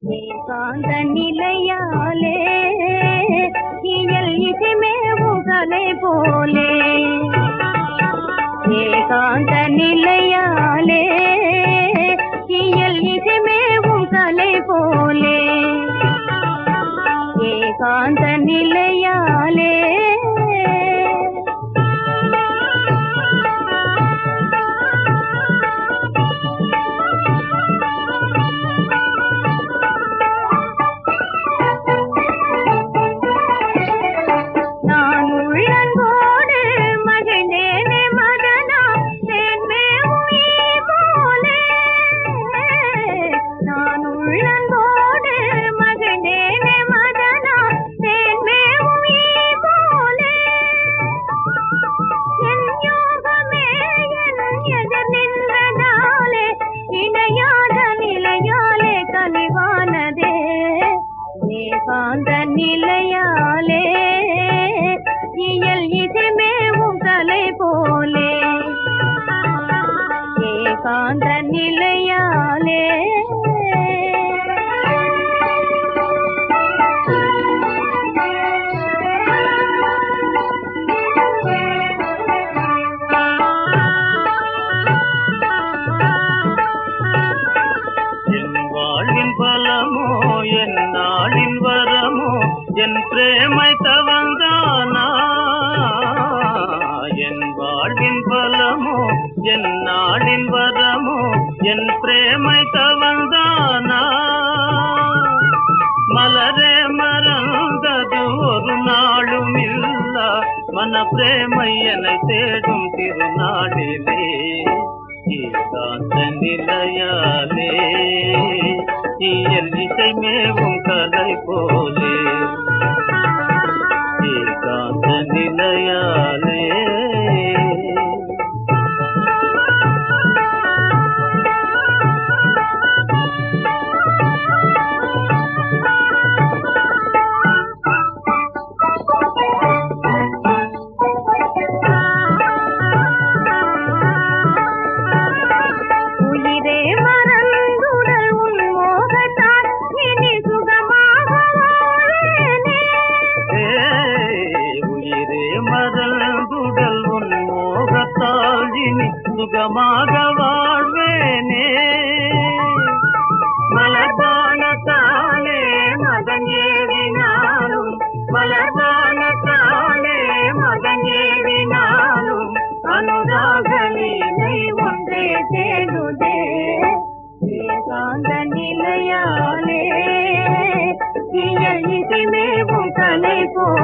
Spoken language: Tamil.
ஏகாந்த நிலையாலே இயல் இசைமேவும் கலை போலே ஏகாந்த நிலையாலே இயல் இசைமேவும் கலை போலே ஏகாந்த நிலையாலே நான் உள்ளன்போடு மகிழ்ந்தேனே மதனா தேன்மேவும் ஈ போலே நான் உள்ளன்போடு மகிழ்ந்தேனே மதனா தேன்மேவும் ஈ போலே என் யோகமே என் எதிர் நின்றதாலே இணையாத நிலையாலே கனிவானதே ஏகாந்த நிலையாலே இயல் இதுமேவும் கலை போலே ஏகாந்த நிலையாலே என் வாழ்வின் பலமோ என் நாளின் வரமோ என் பிரேமை தவந்தானா என் வாழ்வின் பலமோ என் நாளின் வரமோ என் பிரேமை தவந்தானா மலரே மறந்தது ஒரு நாளும் இல்ல மன பிரேமை என தேடும் திருநாளிலே ஏகாந்த நிலையாலே இயல் இசை மேவும் கலை போலே ஏகாந்த நிலையாலே உயிரே மறந்துடல் உன் மோகத்தால் இனி சுகமாக வாழ்வேனே. ஏய், உயிரே மறந்துடல் உன் மோகத்தால் இனி சுகமாக வாழ்வேனே மலர்பானத்தாலே மகன் ஏறினாலும் மலர்பானத்தாலே மகன் ஏறினாலும் அனுராகலீலை ஒன்றே தேடுதே ஏகாந்த நிலையாலே இயல் இசைமேவும் கலை போ